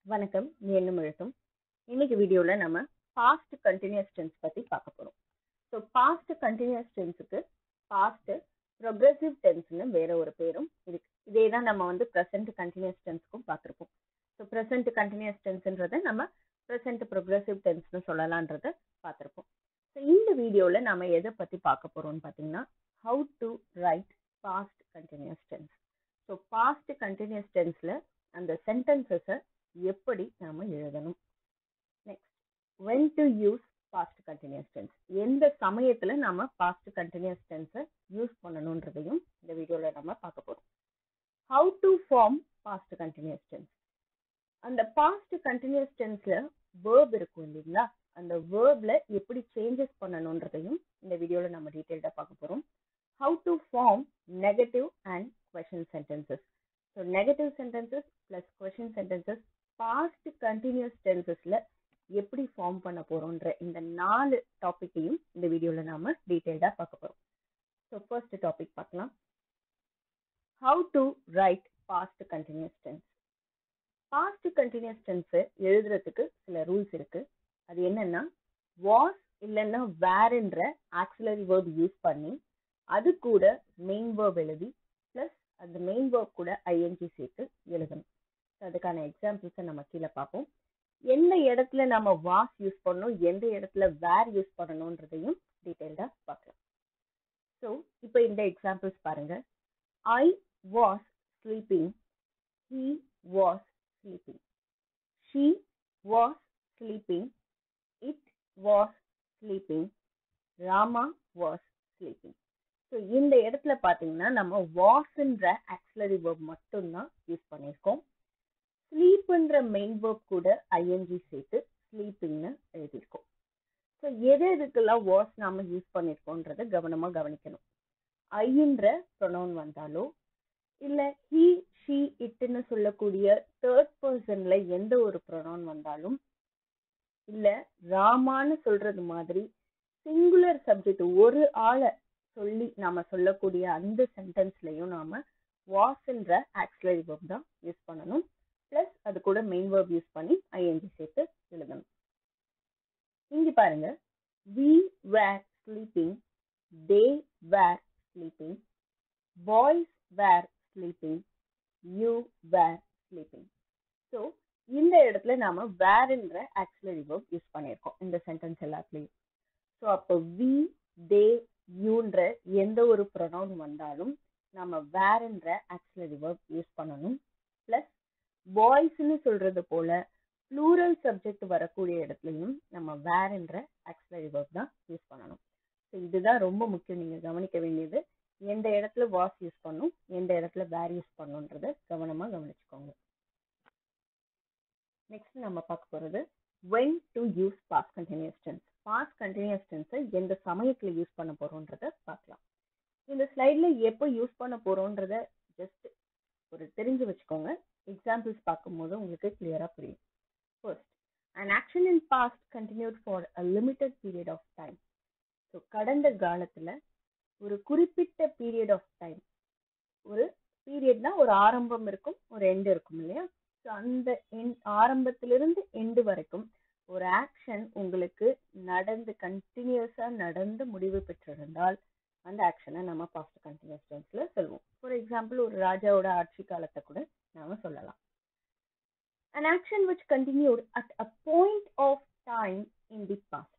வணக்கம் நீ என்ன எழுத்தும் இன்னைக்கு வீடியோல நம்ம பாஸ்ட் கண்டினியூஸ் டென்ஸ் பத்தி பார்க்க போறோம் ஸோ பாஸ்ட் கண்டினியூஸ் டென்ஸுக்கு பாஸ்ட் ப்ரொக்ரெசிவ் டென்ஸ்னு வேற ஒரு பேரும் இருக்கு இதே தான் நம்ம வந்து ப்ரெசென்ட் கண்டினியூஸ் டென்ஸ்க்கும் பார்த்துருப்போம் ஸோ ப்ரெசென்ட் கண்டினியூஸ் டென்ஸ்ன்றதை நம்ம ப்ரெசென்ட் ப்ரொக்ரெசிவ் டென்ஸ்னு சொல்லலான்றத பார்த்துருப்போம் ஸோ இந்த வீடியோவில் நம்ம எதை பற்றி பார்க்க போறோம்னு பார்த்தீங்கன்னா how to write past continuous tense so past continuous டென்ஸில் அந்த சென்டென்சஸை எப்படி நாம எழுதணும் next when to use past continuous tense எந்த சமயத்துல நாம பாஸ்ட் கண்டினியூஸ் டென்ஸை யூஸ் பண்ணணுன்றதையும் இந்த வீடியோல நம்ம பார்க்க போறோம் how to form past continuous tense அந்த பாஸ்ட் கண்டினியூஸ் டென்ஸ்ல வேர்ப் இருக்கும் இல்லைங்களா அந்த வேர்ப்ல எப்படி சேஞ்சஸ் பண்ணணுன்றதையும் இந்த வீடியோல நம்ம டீட்டெயில்டா பார்க்க போறோம் how to form negative and question sentences so negative sentences plus question sentences past continuous டென்சஸ்ல எப்படி ஃபார்ம் பண்ண போறோம்ன்ற இந்த நாலு டாபிக்கையும் இந்த வீடியோல நாம டீடைல்டா பார்க்க போறோம் ஸோ ஃபர்ஸ்ட் டாபிக் பார்க்கலாம் how to write past continuous tense past continuous tense எழுதுறதுக்கு சில ரூல்ஸ் இருக்கு அது என்னன்னா வாஸ் இல்லைன்னா வேர்ன்ற ஆக்சிலரி வேர்ப் யூஸ் பண்ணி அது கூட மெயின் வேர்ப் எழுதி பிளஸ் அந்த மெயின் வேர்ப் கூட ஐஎன்ஜி சேர்த்து எழுதணும் அதுக்கான எக்ஸாம்பிள்ஸை நம்ம கீழே பார்ப்போம் எந்த இடத்துல நம்ம வாஸ் யூஸ் பண்ணணும் எந்த இடத்துல வேர் யூஸ் பண்ணணுன்றதையும் டீட்டெயில்டாக பார்க்கலாம் ஸோ இப்போ இந்த எக்ஸாம்பிள்ஸ் பாருங்க I was sleeping he was sleeping she was sleeping it was sleeping Rama was sleeping so இந்த இடத்துல பார்த்தீங்கன்னா நம்ம வாஸ்ன்ற ஆக்சிலரி வேர்ப் மட்டும்தான் யூஸ் பண்ணியிருக்கோம் ஸ்லீப்ன்ற மெயின் வேர்ப் கூட ஐஎன்ஜி சேர்த்து ஸ்லீப்பிங்னு எழுதியிருக்கோம் ஸோ எது எதுக்கெல்லாம் வாஸ் நாம யூஸ் பண்ணியிருக்கோன்றத கவனமாக கவனிக்கணும் ஐன்ற ப்ரொனவுன் வந்தாலோ இல்லை ஹீ ஷீ இட்டுன்னு சொல்லக்கூடிய தேர்ட் பர்சன்ல எந்த ஒரு ப்ரொனவுன் வந்தாலும் இல்லை ராமான்னு சொல்றது மாதிரி சிங்குலர் சப்ஜெக்ட் ஒரு ஆளை சொல்லி நாம சொல்லக்கூடிய அந்த சென்டென்ஸ்லயும் நாம வாஸ்ன்ற ஆக்சிலரி வேர்ப் தான் யூஸ் பண்ணணும் பிளஸ் அது கூட மெயின் வேர்ப் யூஸ் பண்ணி ஐஎன்ஜி சேர்த்து எழுதணும் இங்க பாருங்க we were sleeping they were sleeping boys were sleeping you were sleeping so இந்த இடத்துல நாம வேர்ன்ற ஆக்சிலரி வேர்ப் யூஸ் பண்ணியிருக்கோம் இந்த சென்டென்ஸ் எல்லாத்துலயும் ஸோ அப்போ வி தே யூன்ற எந்த ஒரு ப்ரொனவுன் வந்தாலும் நம்ம வேர்ன்ற ஆக்சிலரி வேர்ப் யூஸ் பண்ணணும் பிளஸ் பாய்ஸ்னு சொல்றது போல ப்ளூரல் சப்ஜெக்ட் வரக்கூடிய இடத்துலையும் நம்ம வேர்ன்ற ஆக்சிலரி வேர்ப் தான் யூஸ் பண்ணணும் ஸோ இதுதான் ரொம்ப முக்கியம் நீங்க கவனிக்க வேண்டியது எந்த இடத்துல வாஸ் யூஸ் பண்ணும் எந்த இடத்துல வேர் யூஸ் பண்ணுன்றத கவனமா கவனிச்சுக்கோங்க நெக்ஸ்ட் நம்ம பார்க்க போறது when to use past continuous tense past continuous டென்ஸை எந்த சமயத்துல யூஸ் பண்ண போறோன்றத பார்க்கலாம் இந்த ஸ்லைட்ல எப்போ யூஸ் பண்ண போறோன்றத ஜஸ்ட் ஒரு தெரிஞ்சு வச்சுக்கோங்க எக்ஸாம்பிள்ஸ் பார்க்கும்போது உங்களுக்கு கிளியரா புரியும் first an action in past continued for a limited period of time so கடந்த காலத்துல ஒரு குறிப்பிட்ட பீரியட் ஆஃப் டைம் ஒரு பீரியட்னா ஒரு ஆரம்பம் இருக்கும் ஒரு எண்டு இருக்கும் இல்லையா ஸோ அந்த எண் ஆரம்பத்திலிருந்து எண்டு வரைக்கும் ஒரு ஆக்ஷன் உங்களுக்கு நடந்து கண்டினியூஸா நடந்து முடிவு பெற்றிருந்தால் அந்த ஆக்ஷனை நம்ம பாஸ்ட் கண்டினியூஸ் டென்ஸ்ல சொல்லுவோம் ஃபார் எக்ஸாம்பிள் ஒரு ராஜாவோட ஆட்சி காலத்தை கூட நாம சொல்லலாம் an action which continued at a point of time in the past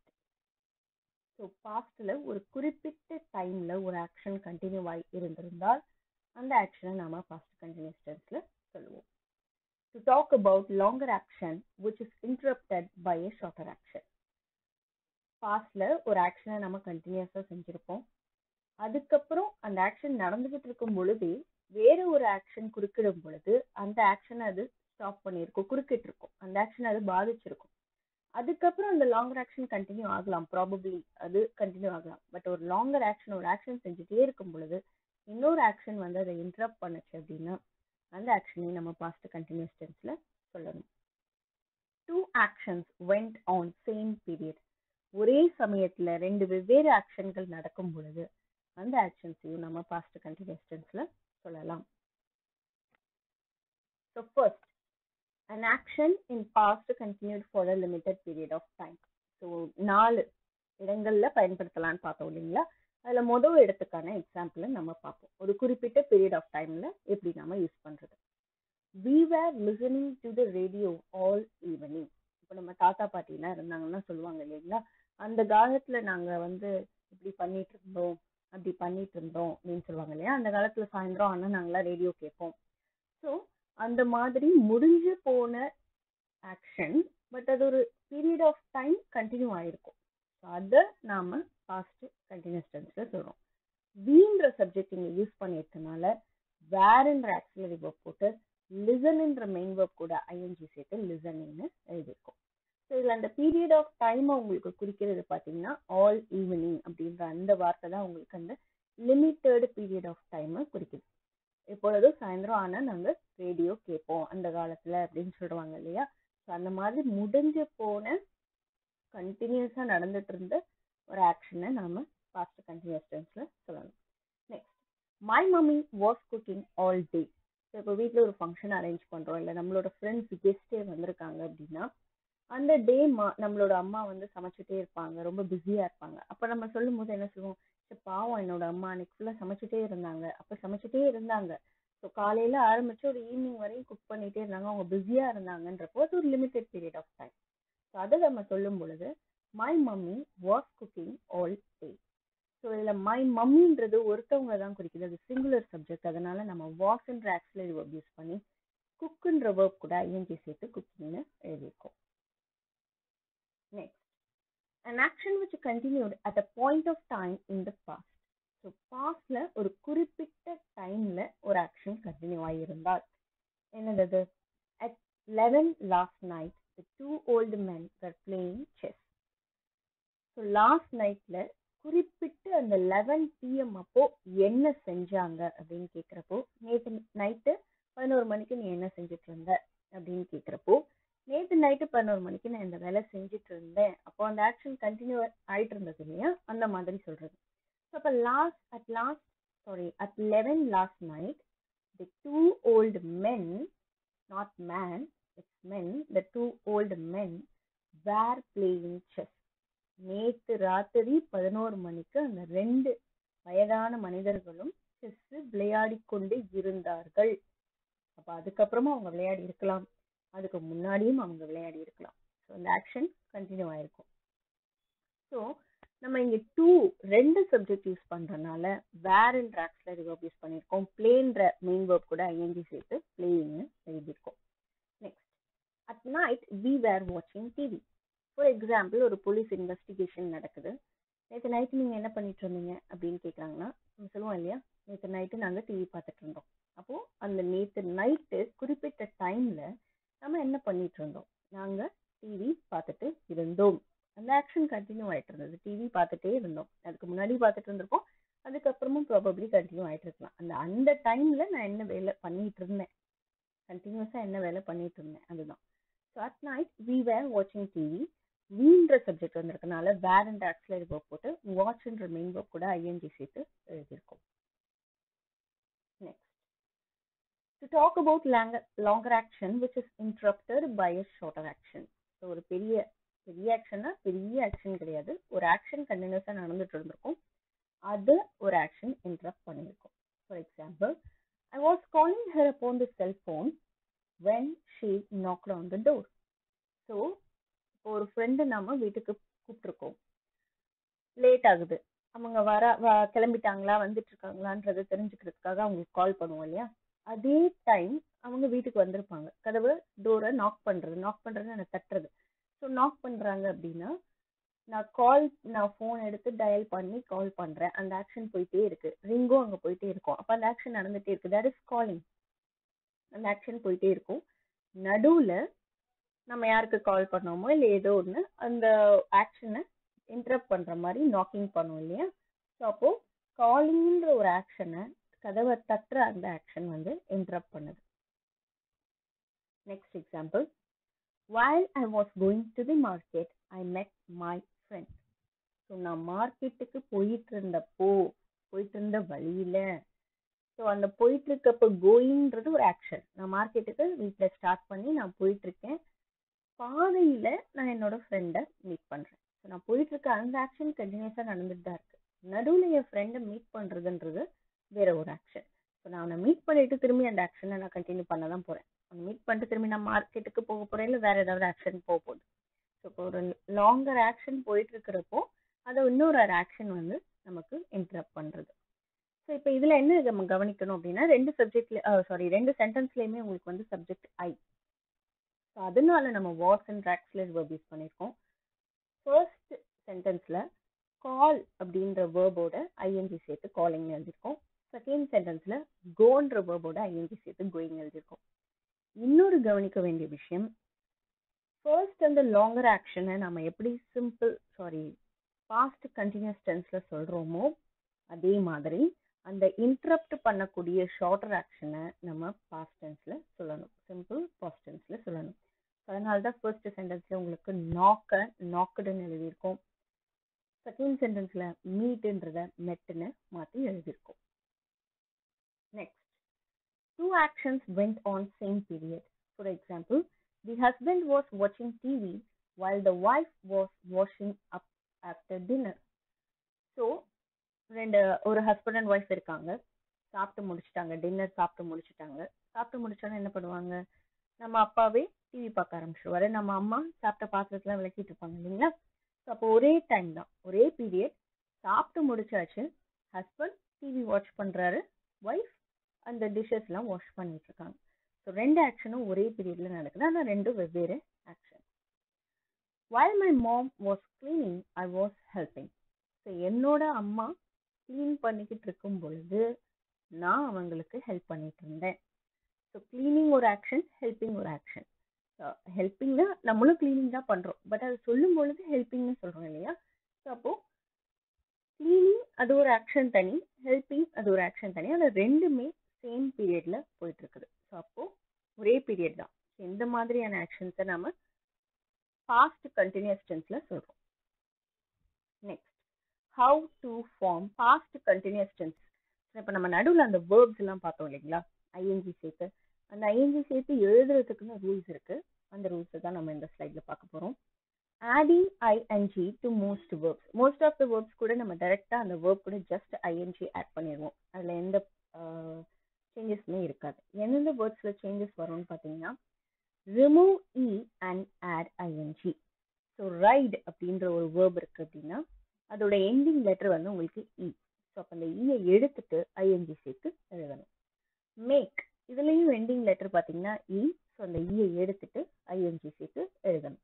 so பாஸ்ட்ல ஒரு குறிப்பிட்ட டைம்ல ஒரு ஆக்ஷன் கண்டினியூ ஆகி இருந்திருந்தால் அந்த ஆக்ஷனை நாம பாஸ்ட் கண்டினியூஸ் டென்ஸ்ல சொல்லுவோம் to talk about longer action which is interrupted by a shorter action பாஸ்ட்ல ஒரு ஆக்ஷனை நம்ம கண்டினியூஸா செஞ்சிருப்போம் அதுக்கப்புறம் அந்த ஆக்ஷன் நடந்துகிட்டு இருக்கும் பொழுது வேற ஒரு ஆக்ஷன் குறுக்கிடும் பொழுது அந்த ஆக்ஷன் அது ஸ்டாப் பண்ணியிருக்கும் குறுக்கிட்டு இருக்கும் அந்த ஆக்ஷன் அது பாதிச்சிருக்கும் அதுக்கப்புறம் அந்த லாங்கர் ஆக்ஷன் கண்டினியூ ஆகலாம் ப்ராபப்ளி அது கண்டினியூ ஆகலாம் பட் ஒரு லாங்கர் ஆக்ஷன் ஒரு ஆக்ஷன் செஞ்சுட்டே இருக்கும் பொழுது இன்னொரு ஆக்ஷன் வந்து அதை இன்டரப்ட் பண்ணுச்சு அப்படின்னா அந்த ஆக்ஷனையும் நம்ம பாஸ்ட் கண்டினியூஸ் டென்ஸ்ல சொல்லணும் two actions went on same period ஒரே சமயத்துல ரெண்டு வெவ்வேறு ஆக்ஷன்கள் நடக்கும் பொழுது அந்த ஆக்ஷன்ஸையும் நம்ம பாஸ்ட் கண்டினியூஸ் டென்ஸ்ல சொல்லலாம் so first an action in past continued for a limited period of time so நாலு இடங்கள்ல பயன்படுத்தலாம்னு பார்த்தோம் இல்லைங்களா அதுல முதல் இடத்துக்கான எக்ஸாம்பிள நம்ம பார்ப்போம் ஒரு குறிப்பிட்ட பீரியட் ஆஃப் டைம்ல எப்படி நாம யூஸ் பண்றது we were listening to the radio all evening இப்போ நம்ம தாத்தா பாட்டிலாம் இருந்தாங்கன்னா சொல்லுவாங்க இல்லைங்களா அந்த காலத்துல நாங்க வந்து இப்படி பண்ணிட்டு இருந்தோம் அப்படி பண்ணிட்டு இருந்தோம் அப்படின்னு சொல்லுவாங்க இல்லையா அந்த காலத்துல சாயந்தரம் ஆனா நாங்களாம் ரேடியோ கேட்போம் ஸோ அந்த மாதிரி முடிஞ்சு போன ஆக்ஷன் பட் அது ஒரு பீரியட் ஆஃப் டைம் கண்டினியூ ஆயிருக்கும் ஸோ அதை நாம பாஸ்ட் கண்டினியூஸ் டென்ஸ்ல சொல்றோம் வீன்ற சப்ஜெக்ட் இங்க யூஸ் பண்ணியிருக்கனால வேர்ன்ற ஆக்சிலரி ஒர்க் போட்டு லிசன்ன்ற மெயின் ஒர்க் கூட ஐஎன்ஜி சேர்த்து லிசனிங்னு எழுதியிருக்கோம் ஸோ இதில் அந்த பீரியட் ஆஃப் டைமை உங்களுக்கு குறிக்கிறது பார்த்தீங்கன்னா ஆல் ஈவினிங் அப்படின்ற அந்த வார்த்தை தான் உங்களுக்கு அந்த லிமிட்டட் பீரியட் ஆஃப் டைமை குறிக்குது எப்பொழுதும் சாயந்தரம் ஆனால் நாங்கள் ரேடியோ கேட்போம் அந்த காலத்தில் அப்படின்னு சொல்லுவாங்க இல்லையா ஸோ அந்த மாதிரி முடிஞ்சு போன கண்டினியூஸாக நடந்துட்டு இருந்த ஒரு ஆக்ஷனை நாம பாஸ்ட் கண்டினியூஸ் டென்ஸில் சொல்லணும் next my mummy was cooking all day so இப்போ வீட்டில் ஒரு ஃபங்க்ஷன் அரேஞ்ச் பண்ணுறோம் இல்லை நம்மளோட ஃப்ரெண்ட்ஸ் கெஸ்ட்டே வந்திருக்காங்க அப்படின்னா அந்த டே மா நம்மளோட அம்மா வந்து சமைச்சிட்டே இருப்பாங்க ரொம்ப பிஸியாக இருப்பாங்க அப்போ நம்ம சொல்லும் போது என்ன சொல்லுவோம் "சரி, பாவம் என்னோட அம்மா அன்னைக்கு ஃபுல்லாக சமைச்சிட்டே இருந்தாங்க அப்போ சமைச்சிட்டே இருந்தாங்க ஸோ காலையில் ஆரம்பிச்சு ஒரு ஈவினிங் வரையும் குக் பண்ணிட்டே இருந்தாங்க அவங்க பிஸியாக இருந்தாங்கன்றப்போ அது ஒரு limited period of time so அதை நம்ம சொல்லும் பொழுது my mummy was cooking all day so இதில் மை மம்மின்றது ஒருத்தவங்க தான் குறிக்குது அது சிங்குலர் சப்ஜெக்ட் அதனால நம்ம வாஸ்ன்ற ஆக்சிலரி verb யூஸ் பண்ணி குக்குன்ற verb கூட ஐஎன்ஜி சேர்த்து குக்கிங்னு எழுதியிருக்கோம் next an action which continued at a point of time in the past so பாஸ்ட்ல ஒரு குறிப்பிட்ட டைம்ல ஒரு ஆக்ஷன் கண்டினியூ ஆகியிருந்தால் என்னது at 11 last night the two old men were playing chess so last நைட்ல குறிப்பிட்டு அந்த லெவன் பிஎம் அப்போ என்ன செஞ்சாங்க அப்படின்னு கேட்குறப்போ நேற்று நைட்டு பதினோரு மணிக்கு நீ என்ன செஞ்சுட்டு இருந்த அப்படின்னு கேட்குறப்போ நேற்று நைட்டு பதினோரு மணிக்கு நான் இந்த வேலை செஞ்சுட்டு இருந்தேன் அப்போ அந்த ஆக்ஷன் கண்டினியூ ஆயிட்டு இருந்தது இல்லையா அந்த மாதிரி சொல்றது ஸோ அப்போ last at last sorry at eleven last night the two old men not man it's men the two old men were playing chess நேத்து ராத்திரி பதினோரு மணிக்கு அந்த ரெண்டு வயதான மனிதர்களும் செஸ் விளையாடி கொண்டு இருந்தார்கள் அப்ப அதுக்கப்புறமா அவங்க விளையாடி இருக்கலாம் அதுக்கு முன்னாடியும் அவங்க விளையாடி இருக்கலாம் ஸோ அந்த ஆக்ஷன் கண்டினியூ ஆயிருக்கும் ஸோ நம்ம இங்க டூ ரெண்டு சப்ஜெக்ட் யூஸ் பண்றதுனால வேர்ன்ற ஆக்சிலரி verb யூஸ் பண்ணியிருக்கோம் பிளேன்ற மெயின் verb கூட ஐஎன்ஜி சேர்த்து பிளேயிங்னு எழுதியிருக்கோம் next at night we were வாட்சிங் டிவி ஃபார் எக்ஸாம்பிள் ஒரு போலீஸ் இன்வெஸ்டிகேஷன் நடக்குது நேற்று நைட்டு நீங்கள் என்ன பண்ணிட்டு இருந்தீங்க அப்படின்னு கேட்குறாங்கன்னா நம்ம சொல்லுவோம் இல்லையா நேற்று நைட்டு நாங்கள் டிவி பார்த்துட்டு இருந்தோம் அப்போது அந்த நேற்று நைட்டு குறிப்பிட்ட டைமில் நம்ம என்ன பண்ணிட்டு இருந்தோம் நாங்கள் டிவி பார்த்துட்டு இருந்தோம் அந்த ஆக்ஷன் கண்டினியூ ஆயிட்டு இருந்தது டிவி பார்த்துட்டே இருந்தோம் அதுக்கு முன்னாடி பார்த்துட்டு இருந்திருப்போம் அதுக்கப்புறமும் ப்ராபப்ளி கண்டினியூ ஆயிட்டு இருக்கலாம் அந்த அந்த டைம்ல நான் என்ன வேலை பண்ணிட்டு இருந்தேன் கண்டினியூஸாக என்ன வேலை பண்ணிட்டு இருந்தேன் அதுதான் so at night we were வாட்சிங் டிவி வீன்ற சப்ஜெக்ட் வந்திருக்கனால வேர் அண்ட் ஆக்சிலரி ஒர்க் போட்டு வாட்ச்ன்ற மெயின் ஒர்க் கூட ஐஎன்ஜி சேர்த்து எழுதியிருக்கோம் next to talk about longer longer action which is interrupted by a shorter action so ஒரு பெரிய பெரிய ஆக்ஷன்னா பெரிய ஆக்ஷன் கிடையாது ஒரு ஆக்ஷன் கண்டினியூஸாக நடந்துட்டு இருந்திருக்கும் அது ஒரு ஆக்ஷன் இன்டரப்ட் பண்ணியிருக்கோம் for example I was calling her upon the cellphone when she knocked on the door so இப்போ ஒரு ஃப்ரெண்டு நாம வீட்டுக்கு கூப்பிட்டுருக்கோம் லேட் ஆகுது அவங்க வர வ- கிளம்பிட்டாங்களா வந்துட்டு இருக்காங்களான்றதை தெரிஞ்சுக்கிறதுக்காக அவங்களுக்கு கால் பண்ணுவோம் இல்லையா அதே டைம் அவங்க வீட்டுக்கு வந்திருப்பாங்க கதவு டோரை நாக் பண்றது நாக் பண்றது எனக்கு தட்டுறது ஸோ நாக் பண்றாங்க அப்படின்னா நான் கால் நான் ஃபோன் எடுத்து டயல் பண்ணி கால் பண்றேன் அந்த ஆக்ஷன் போயிட்டே இருக்கு ரிங்கும் அங்க போயிட்டே இருக்கும் அப்ப அந்த ஆக்ஷன் நடந்துட்டே இருக்கு தட் இஸ் காலிங் அந்த ஆக்ஷன் போயிட்டே இருக்கும் நடுவுல நம்ம யாருக்கு கால் பண்ணோமோ இல்லை ஏதோ ஒன்று அந்த ஆக்ஷனை இன்டரப்ட் பண்ற மாதிரி நாக்கிங் பண்ணுவோம் இல்லையா ஸோ அப்போ காலிங்ன்ற ஒரு ஆக்ஷனை கதவை தட்டுற அந்த ஆக்ஷன் வந்து இன்டரப்ட் பண்ணுது next example while I was going to the market I met my friend so நான் மார்க்கெட்டுக்கு போயிட்டு இருந்தப்போ போயிட்டு இருந்த வழியில ஸோ அந்த போயிட்டு இருக்கப்ப கோயிங்ன்றது ஒரு ஆக்ஷன் நான் மார்க்கெட்டுக்கு வீட்டில் ஸ்டார்ட் பண்ணி நான் போயிட்டு இருக்கேன் பாதையில நான் என்னோட ஃப்ரெண்டை மீட் பண்றேன் ஸோ நான் போயிட்டு இருக்க அந்த ஆக்ஷன் கண்டினியூஸாக நடந்துட்டு தான் இருக்கு நடுவில் என் ஃப்ரெண்டை மீட் பண்றதுன்றது வேற ஒரு ஆக்ஷன் ஸோ நான் அவனை மீட் பண்ணிட்டு திரும்பி அந்த ஆக்ஷனை நான் கண்டினியூ பண்ண தான் போறேன் அவனை மீட் பண்ணிட்டு திரும்பி நான் மார்க்கெட்டுக்கு போக போறேன் இல்லை வேற ஏதாவது ஆக்ஷன் போக போகுது ஸோ இப்போ ஒரு லாங்கர் ஆக்ஷன் போயிட்டு இருக்கிறப்போ அதை இன்னொரு ஒரு ஆக்ஷன் வந்து நமக்கு இன்டரப்ட் பண்றது ஸோ இப்போ இதுல என்ன நம்ம கவனிக்கணும் அப்படின்னா ரெண்டு சப்ஜெக்ட்ல சாரி ரெண்டு சென்டென்ஸ்லயுமே உங்களுக்கு வந்து சப்ஜெக்ட் ஐ ஸோ அதனால நம்ம வாஸ் அண்ட் ட்ராக்ஸ்லெட் வேர்ப் யூஸ் பண்ணியிருக்கோம் ஃபர்ஸ்ட் சென்டென்ஸ்ல கால் அப்படின்ற வேர்போட ஐஎன்ஜி சேர்த்து காலிங்னு எழுதியிருக்கோம் செகண்ட் சென்டென்ஸ்ல கோன்ற வேர்போட ஐஎன்ஜி சேர்த்து கோயிங் எழுதியிருக்கோம் இன்னொரு கவனிக்க வேண்டிய விஷயம் ஃபர்ஸ்ட் அந்த லாங்கர் ஆக்ஷனை நம்ம எப்படி சிம்பிள் சாரி பாஸ்ட் கண்டினியூஸ் டென்ஸ்ல சொல்றோமோ அதே மாதிரி அந்த இன்டரப்ட் பண்ணக்கூடிய ஷார்ட்டர் ஆக்ஷனை நம்ம பாஸ்ட் டென்ஸ்ல சொல்லணும் சிம்பிள் பாஸ்ட் டென்ஸ்ல சொல்லணும் அதனால தான் ஃபர்ஸ்ட் சென்டென்ஸ்ல உங்களுக்கு நாக்க நாக்குடுன்னு எழுதியிருக்கோம் செகண்ட் சென்டென்ஸ்ல மீட்டுன்றத மெட்டுன்னு மாத்தி எழுதியிருக்கோம் next two actions went on same period for example the husband was வாட்சிங் TV while the wife was washing up after dinner so ரெண்டு ஒரு ஹஸ்பண்ட் அண்ட் ஒய்ஃப் இருக்காங்க சாப்பிட்டு முடிச்சிட்டாங்க டின்னர் சாப்பிட்டு முடிச்சிட்டாங்க சாப்பிட்டு முடிச்சோன்னே என்ன பண்ணுவாங்க நம்ம அப்பாவே டிவி பார்க்க ஆரம்பிச்சிருவாரு நம்ம அம்மா சாப்பிட்ட பாத்திரத்தெல்லாம் விளக்கிட்டு இருப்பாங்க இல்லைங்களா ஸோ அப்போ ஒரே டைம் தான் ஒரே பீரியட் சாப்பிட்டு முடிச்சாச்சு ஹஸ்பண்ட் டிவி வாட்ச் பண்றாரு ஒய்ஃப் அந்த டிஷ்ஷஸ்லாம் வாஷ் பண்ணிட்டு இருக்காங்க ஸோ ரெண்டு ஆக்ஷனும் ஒரே பீரியட்ல நடக்குது ஆனால் ரெண்டும் வெவ்வேறு action while my mom was cleaning i was helping so என்னோட அம்மா க்ளீன் பண்ணிக்கிட்டு இருக்கும் பொழுது நான் அவங்களுக்கு ஹெல்ப் பண்ணிட்டு இருந்தேன் ஸோ க்ளீனிங் ஒரு ஆக்ஷன் ஹெல்பிங் ஒரு ஆக்ஷன் ஹெல்பிங்னா நம்மளும் க்ளீனிங் தான் பண்றோம் பட் அது சொல்லும் பொழுது ஹெல்பிங்னு சொல்றோம் இல்லையா ஸோ அப்போ க்ளீனிங் அது ஒரு ஆக்ஷன் தனி ஹெல்பிங் அது ஒரு ஆக்ஷன் தனி அது ரெண்டுமே சேம் பீரியட்ல போயிட்டு இருக்குது ஸோ அப்போ ஒரே பீரியட் தான் இந்த மாதிரியான ஆக்ஷன்ஸை நாம பாஸ்ட் கண்டினியூஸ் டென்ஸ்ல சொல்றோம் next how to form past continuous tense இப்போ நம்ம நடுவில் அந்த வேர்ப்ஸ் எல்லாம் பார்த்தோம் இல்லைங்களா ஐஎன்ஜி சேர்த்து அந்த ஐஎன்ஜி சேர்த்து எழுதுறதுக்குன்னு ரூல்ஸ் இருக்கு அந்த ரூல்ஸை தான் நம்ம இந்த ஸ்லைட்ல பார்க்க போறோம் adding ING to most verbs most of the verbs கூட நம்ம டைரக்டா அந்த வேர்ப் கூட ஜஸ்ட் ஐஎன்ஜி ஆட் பண்ணிடுவோம் அதுல எந்த சேஞ்சஸ்மே இருக்காது எந்தெந்த வேர்ட்ஸ்ல சேஞ்சஸ் வரும்னு பார்த்தீங்கன்னா remove E and add ING so write அப்படின்ற ஒரு வேர்ப் இருக்கு அப்படின்னா அதோட எண்டிங் லெட்டர் வந்து உங்களுக்கு இ ஸோ அப்போ அந்த இயை எடுத்துட்டு ஐஎன்ஜி சேர்த்து எழுதணும் மேக் இதுலேயும் எண்டிங் லெட்டர் பார்த்தீங்கன்னா இ ஸோ அந்த இயை எடுத்துட்டு ஐஎன்ஜி சேர்த்து எழுதணும்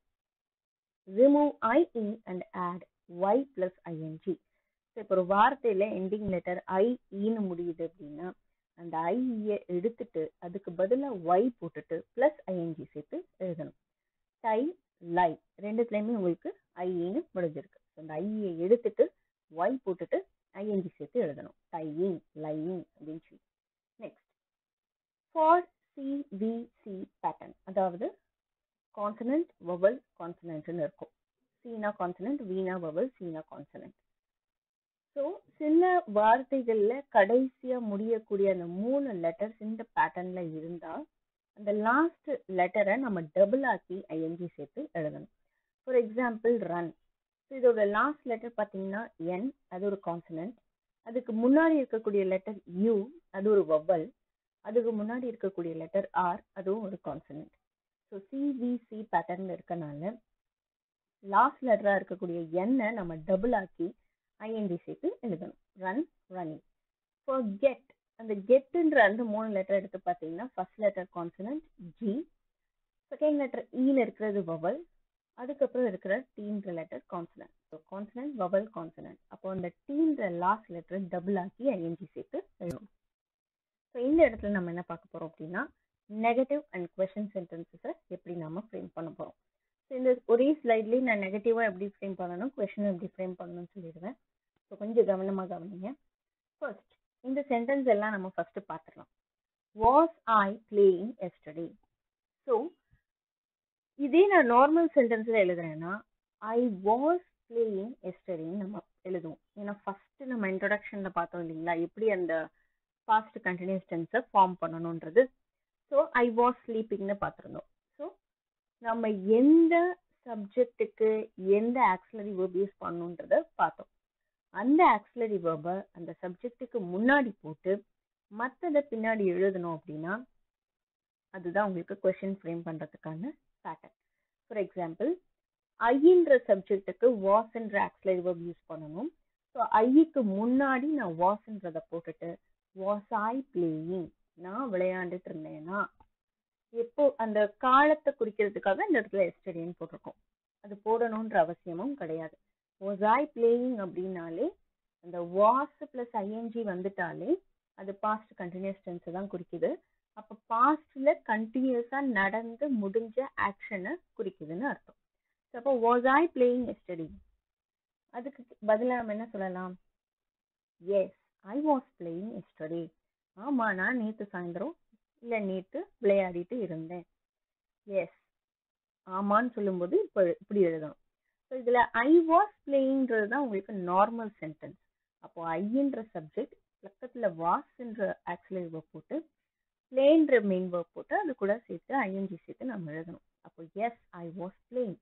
remove IE and add Y plus ING so இப்போ ஒரு வார்த்தையில எண்டிங் லெட்டர் ஐ ஈன்னு முடியுது அப்படின்னா அந்த ஐயை எடுத்துட்டு அதுக்கு பதிலாக ஒய் போட்டுட்டு பிளஸ் ஐஎன்ஜி சேர்த்து எழுதணும் டை லை ரெண்டுத்துலையுமே உங்களுக்கு ஐன்னு முடிஞ்சிருக்கு ஸோ அந்த ஐயை எடுத்துட்டு ஒய் போட்டுட்டு ஐஎன்ஜி சேர்த்து எழுதணும் டையிங் லையிங் அப்படின்னு சொல்லி next for C V C pattern அதாவது கான்சனன்ட் வவல் கான்சனன்ட்னு இருக்கும் சீனா கான்சனன்ட் வீணா வவல் சீனா கான்சனன்ட் ஸோ சில வார்த்தைகள்ல கடைசியா முடியக்கூடிய அந்த மூணு லெட்டர்ஸ் இந்த பேட்டர்ன்ல இருந்தா அந்த லாஸ்ட் லெட்டரை நம்ம டபுள் ஆக்கி ஐஎன்ஜி சேர்த்து எழுதணும் ஃபார் எக்ஸாம்பிள் ரன் ஸோ இதோட லாஸ்ட் லெட்டர் பார்த்தீங்கன்னா என் அது ஒரு கான்சனன்ட் அதுக்கு முன்னாடி இருக்கக்கூடிய லெட்டர் யூ அது ஒரு வவ்வல் அதுக்கு முன்னாடி இருக்கக்கூடிய லெட்டர் ஆர் அதுவும் ஒரு கான்சனன்ட் ஸோ சிவிசி பேட்டர்ன்ல இருக்கனால லாஸ்ட் லெட்டரா இருக்கக்கூடிய எண்ணை நம்ம டபுள் ஆக்கி ஐஎன்டி சேர்த்து எழுதணும் ரன் ரன்னிங் ஃபார் கெட் அந்த கெட்டுன்ற அந்த மூணு லெட்டர் எடுத்து பார்த்தீங்கன்னா first letter consonant G second letter ஈல இருக்கிறது வவல் அதுக்கப்புறம் இருக்கிற டீன்ற letter consonant so consonant vowel consonant அப்போ அந்த டீன்ற லாஸ்ட் லெட்டர் டபுள் ஆக்கி ஐஎன்ஜி சேர்த்து எழுதணும் ஸோ இந்த இடத்துல நம்ம என்ன பார்க்க போறோம் அப்படின்னா நெகட்டிவ் அண்ட் கொஷின் சென்டென்சஸை எப்படி நம்ம ஃப்ரேம் பண்ண போறோம் ஸோ இந்த ஒரே ஸ்லைட்லேயே நான் நெகட்டிவாக எப்படி ஃப்ரேம் பண்ணணும் கொஷின் எப்படி ஃப்ரேம் பண்ணணும்னு சொல்லிடுவேன் ஸோ கொஞ்சம் கவனமாக கவனிங்க ஃபர்ஸ்ட் இந்த சென்டென்ஸ் எல்லாம் நம்ம ஃபர்ஸ்ட் பார்த்துக்கலாம் was I playing yesterday so இதே நான் நார்மல் சென்டென்ஸில் எழுதுறேன்னா ஐ வாஸ் பிளேயிங் எஸ்டர்டேன்னு நம்ம எழுதுவோம் ஏன்னா ஃபர்ஸ்ட் நம்ம இன்ட்ரடக்ஷனில் பார்த்தோம் இல்லைங்களா எப்படி அந்த பாஸ்ட் கண்டினியூஸ் டென்ஸை ஃபார்ம் பண்ணணுன்றது ஸோ ஐ வாஸ் ஸ்லீப்பிங்னு பார்த்துருந்தோம் ஸோ நம்ம எந்த சப்ஜெக்ட்டுக்கு எந்த ஆக்சிலரி வேர்ப் யூஸ் பண்ணணுன்றத பார்த்தோம் அந்த ஆக்சிலரி வேர்பை அந்த சப்ஜெக்ட்டுக்கு முன்னாடி போட்டு மற்றதை பின்னாடி எழுதணும் அப்படின்னா அதுதான் உங்களுக்கு கொஷின் ஃப்ரேம் பண்ணுறதுக்கான பேட்டர்ன் ஃபார் எக்ஸாம்பிள் ஐன்ற சப்ஜெக்ட்டுக்கு வாஸ்ன்ற ஆக்சிலரி வேர்ப் யூஸ் பண்ணணும் ஸோ ஐக்கு முன்னாடி நான் வாஸ்ன்றதை போட்டுட்டு வாஸ் ஐ பிளேயிங் நான் விளையாண்டுட்டு இருந்தேனா எப்போ அந்த காலத்தை குறிக்கிறதுக்காக இந்த இடத்துல எஸ்டடின்னு போட்டிருக்கோம் அது போடணுன்ற அவசியமும் கிடையாது வாஸ் ஐ பிளேயிங் அப்படின்னாலே அந்த வாஸ் பிளஸ் ஐஎன்ஜி வந்துட்டாலே அது பாஸ்ட் கண்டினியூஸ் டென்ஸ் தான் குறிக்குது அப்போ பாஸ்ட்ல கண்டினியூஸா நடந்து முடிஞ்ச ஆக்ஷனை குறிக்குதுன்னு அர்த்தம் அப்போ வாஸ் ஐ பிளேயிங் எஸ்டடி அதுக்கு பதிலாக நம்ம என்ன சொல்லலாம் yes I was playing yesterday ஆமா நான் நேற்று சாயந்தரம் இல்லை நேற்று விளையாடிட்டு இருந்தேன் எஸ் ஆமான்னு சொல்லும்போது இப்போ இப்படி எழுதணும் ஸோ இதில் ஐ வாஸ் பிளேயிங்கிறது தான் உங்களுக்கு நார்மல் சென்டென்ஸ் அப்போ ஐன்ற சப்ஜெக்ட் பக்கத்தில் வாஸ்ன்ற ஆக்சிலரி வேர்ப் போட்டு பிளேன்ற மெயின் வேர்ப் போட்டு அது கூட சேர்த்து ஐஎன்ஜி சேர்த்து நம்ம எழுதணும் அப்போ yes I was playing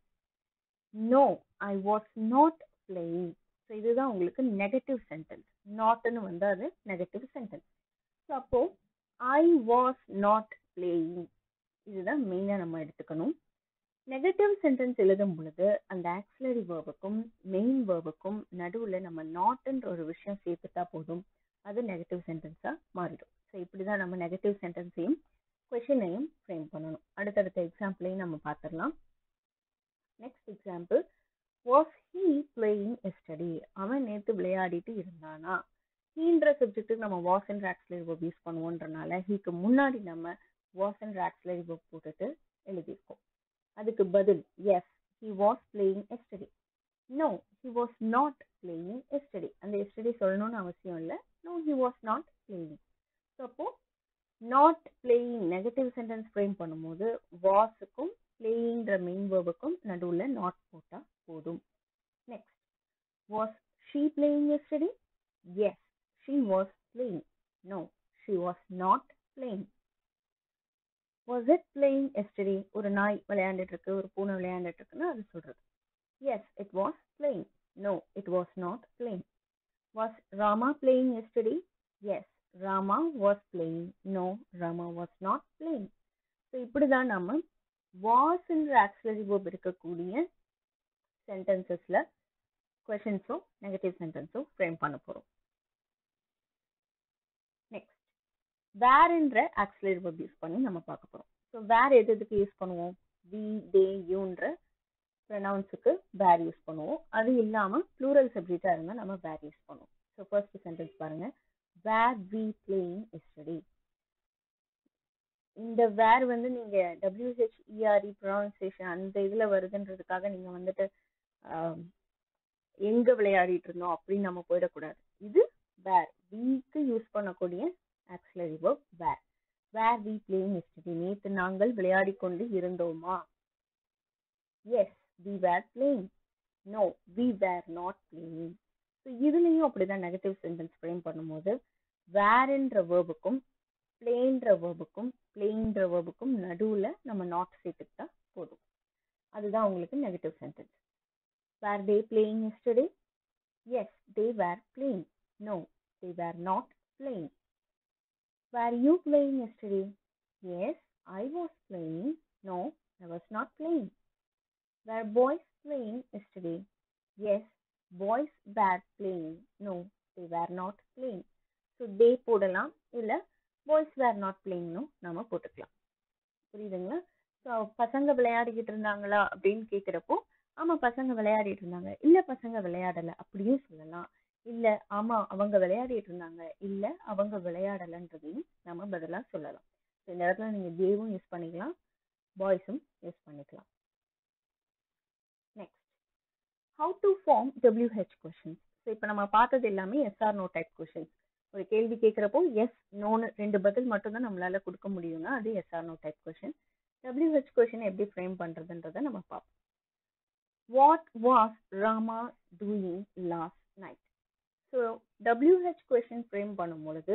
no I was not playing so இதுதான் உங்களுக்கு நெகட்டிவ் சென்டென்ஸ் நாட்னு வந்து அது நெகட்டிவ் சென்டென்ஸ் ஸோ அப்போ ஐ வாஸ் நாட் பிளேயிங் இதுதான் மெயினாக நம்ம எடுத்துக்கணும் நெகட்டிவ் சென்டென்ஸ் எழுதும் பொழுது அந்த ஆக்சிலரி வேர்புக்கும் மெயின் வேர்புக்கும் நடுவில் நம்ம நாட்ன்ற ஒரு விஷயம் சேர்த்துட்டா போதும் அது நெகட்டிவ் சென்டென்ஸாக மாறிடும் ஸோ இப்படி தான் நம்ம நெகட்டிவ் சென்டென்ஸையும் கொஷினையும் ஃப்ரேம் பண்ணணும் அடுத்தடுத்த எக்ஸாம்பிளையும் நம்ம பார்த்துடலாம் next example was he playing yesterday அவன் நேற்று விளையாடிட்டு இருந்தானா ஹீன்ற சப்ஜெக்ட்டுக்கு நம்ம was and auxiliary verb use பண்ணுவோன்றனால ஹீக்கு முன்னாடி நம்ம வாஸ் அண்ட் ஆக்சிலரி வேர்ப் போட்டுட்டு எழுதியிருக்கோம் அதுக்கு பதில் yes he was playing yesterday no he was not playing yesterday அந்த எஸ்டடி சொல்லணும்னு அவசியம் இல்லை no he was not playing so அப்போ not playing negative sentence frame பண்ணும்போது வாஸுக்கும் பிளேயிங்ன்ற மெயின் வேர்புக்கும் நடுவில் நாட் போட்டால் போதும் next was she playing yesterday yes she was playing no she was not playing was it playing yesterday ஒரு நாய் விளையாண்டுட்டு இருக்கு ஒரு பூனை விளையாண்டுட்டு இருக்குன்னு அது சொல்றது yes it was playing no it was not playing was Rama playing yesterday yes Rama was playing no Rama was not playing so இப்படி தான் நம்ம வாஸ்ன்ற ஆக்சிலரி வேர்ப் இருக்கக்கூடிய சென்டென்சஸில் கொஷின்ஸும் நெகட்டிவ் சென்டென்ஸும் ஃப்ரேம் பண்ண போகிறோம் நெக்ஸ்ட் வேர்ன்ற ஆக்சிலரி வேர்ப் யூஸ் பண்ணி நம்ம பார்க்க போகிறோம் ஸோ வேர் எது எதுக்கு யூஸ் பண்ணுவோம் வி தே யூன்ற ப்ரனவுன்ஸுக்கு வேர் யூஸ் பண்ணுவோம் அது இல்லாமல் ப்ளூரல் சப்ஜெக்டாக இருந்தால் நம்ம வேர் யூஸ் பண்ணுவோம் ஸோ ஃபர்ஸ்ட் சென்டென்ஸ் பாருங்க வேர் வி பிளேயிங் எஸ்டடி இந்த வேர் வந்து நீங்க டபிள்யூஹெச்இஆர்இ ப்ரொனவுன்சியேஷன் அந்த இதுல வருதுன்றதுக்காக நீங்க வந்துட்டு எங்க விளையாடிட்டு இருந்தோம் அப்படின்னு நம்ம போயிடக்கூடாது இது வேர் வீக்கு யூஸ் பண்ணக்கூடிய auxiliary verb were were we playing yesterday நேற்று நாங்கள் விளையாடி கொண்டு இருந்தோமா yes we were playing no we were not playing so இதுலேயும் அப்படிதான் நெகட்டிவ் சென்டென்ஸ் ஃப்ரேம் பண்ணும்போது வேர்ன்ற வேர்புக்கும் பிளேன்ற வேர்புக்கும் பிளேன்ற வேர்புக்கும் நடுவில் நம்ம நாட் சேர்த்துக்கிட்டா போதும் அதுதான் உங்களுக்கு negative sentence were they playing yesterday yes they were playing no they were not playing were you playing yesterday yes I was playing no I was not playing were boys playing yesterday yes boys were playing no they were not playing so they போடலாம் இல்லை boys where not பிளேயிங்னும் நம்ம போட்டுக்கலாம் புரியுதுங்களா so பசங்க விளையாடிக்கிட்டு இருந்தாங்களா அப்படின்னு கேட்குறப்போ ஆமாம் பசங்க விளையாடிட்டு இருந்தாங்க இல்லை பசங்க விளையாடலை அப்படியும் சொல்லலாம் இல்லை ஆமாம் அவங்க விளையாடிட்டு இருந்தாங்க இல்லை அவங்க விளையாடலைன்றதையும் நம்ம பதிலாக சொல்லலாம் ஸோ இந்த இடத்துல நீங்கள் தேவும் யூஸ் பண்ணிக்கலாம் பாய்ஸும் யூஸ் பண்ணிக்கலாம் next how to form WH questions so இப்போ நம்ம பார்த்தது எல்லாமே எஸ்ஆர் நோ டைப் கொஷின்ஸ் ஒரு கேள்வி கேட்குறப்போ எஸ் நோன்னு ரெண்டு பதில் மட்டும்தான் நம்மளால கொடுக்க முடியும்னா அது yes or no type question WH question எப்படி ஃப்ரேம் பண்ணுறதுன்றதை நம்ம பார்ப்போம் what was Rama doing last night so WH question frame பண்ணும் பொழுது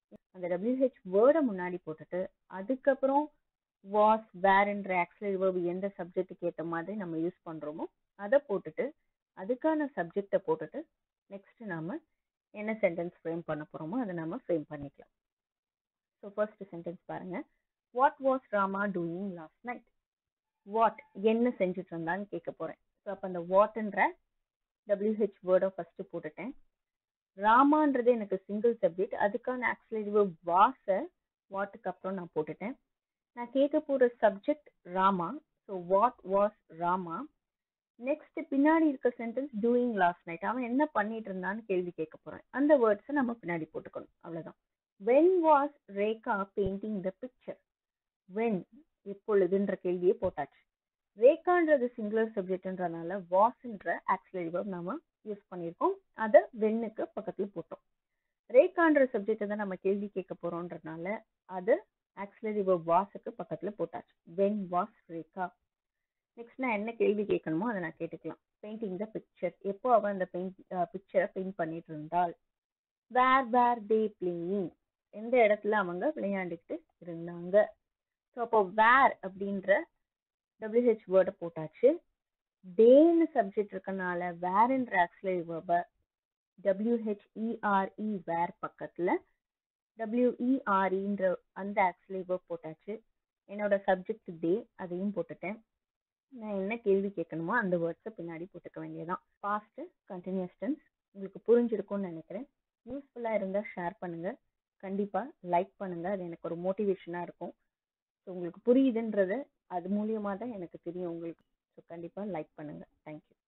அந்த WH வேர்டை முன்னாடி போட்டுட்டு அதுக்கப்புறம் வாஸ் வேர்ன்ற ஆக்சிலரி வேர்ப் எந்த சப்ஜெக்ட்டுக்கு ஏற்ற மாதிரி நம்ம யூஸ் பண்ணுறோமோ அதை போட்டுட்டு அதுக்கான சப்ஜெக்டை போட்டுட்டு நெக்ஸ்ட் நாம என்ன சென்டென்ஸ் ஃப்ரேம் பண்ண போகிறோமோ அதை நம்ம ஃப்ரேம் பண்ணிக்கலாம் ஸோ ஃபர்ஸ்ட் சென்டென்ஸ் பாருங்க what was Rama doing last night what என்ன செஞ்சுட்டு இருந்தான்னு கேட்க போகிறேன் ஸோ அப்போ அந்த வாட்ன்ற WH வேர்டை ஃபர்ஸ்ட் போட்டுட்டேன் ராமான்றது எனக்கு சிங்கிள் சப்ஜெக்ட் அதுக்கான ஆக்சிலரி வேர்ப் வாஸை வாட்டுக்கு அப்புறம் நான் போட்டுட்டேன் நான் கேட்க போகிற subject Rama so what was Rama next பின்னாடி இருக்க சென்டென்ஸ் டூயிங் லாஸ்ட் நைட் அவன் என்ன பண்ணிட்டு இருந்தான்னு கேள்வி கேட்க போறேன் அந்த வேர்ட்ஸை நம்ம பின்னாடி போட்டுக்கணும் அவ்வளவுதான் when was Rekha painting the picture when எப்பொழுதுன்ற கேள்வியே போட்டாச்சு ரேகான்றது சிங்குலர் சப்ஜெக்ட்ன்றனால வாஸ்ன்ற ஆக்சிலரி வேர்ப் நாம யூஸ் பண்ணியிருக்கோம் அதை வென்னுக்கு பக்கத்துல போட்டோம் ரேகான்ற சப்ஜெக்டை தான் நம்ம கேள்வி கேட்க போறோன்றனால அது ஆக்சிலரி வேர்ப் வாஸுக்கு பக்கத்துல போட்டாச்சு வென் வாஸ் ரேகா நெக்ஸ்ட் நான் என்ன கேள்வி கேட்கணுமோ அதை நான் கேட்டுக்கலாம் பெயிண்டிங் த பிக்சர் எப்போ அவன் அந்த பெயிண்ட் பிக்சரை பெயிண்ட் பண்ணிட்டு இருந்தால் வேர் வேர் தே பிளேயிங் எந்த இடத்துல அவங்க விளையாண்டுக்கிட்டு இருந்தாங்க ஸோ அப்போ வேர் அப்படின்ற டபிள்யூஹெச் வேர்டை போட்டாச்சு டேன்னு சப்ஜெக்ட் இருக்கனால வேர்ன்ற ஆக்சிலரி வேர்பை டபிள்யூஹெச்இஆர்இ வேர் பக்கத்தில் டபிள்யூஇஆர்இன்ற அந்த ஆக்சிலரி வேர்ப் போட்டாச்சு என்னோட சப்ஜெக்ட் டே அதையும் போட்டுட்டேன் நான் என்ன கேள்வி கேட்கணுமோ அந்த வேர்ட்ஸை பின்னாடி போட்டுக்க வேண்டியதான் பாஸ்ட் கண்டினியூஸ் டென்ஸ் உங்களுக்கு புரிஞ்சிருக்கும்னு நினைக்கிறேன் யூஸ்ஃபுல்லாக இருந்தால் ஷேர் பண்ணுங்கள் கண்டிப்பாக லைக் பண்ணுங்கள் அது எனக்கு ஒரு மோட்டிவேஷனாக இருக்கும் ஸோ உங்களுக்கு புரியுதுன்றது அது மூலியமாக தான் எனக்கு தெரியும் உங்களுக்கு ஸோ கண்டிப்பாக லைக் பண்ணுங்கள் தேங்க்யூ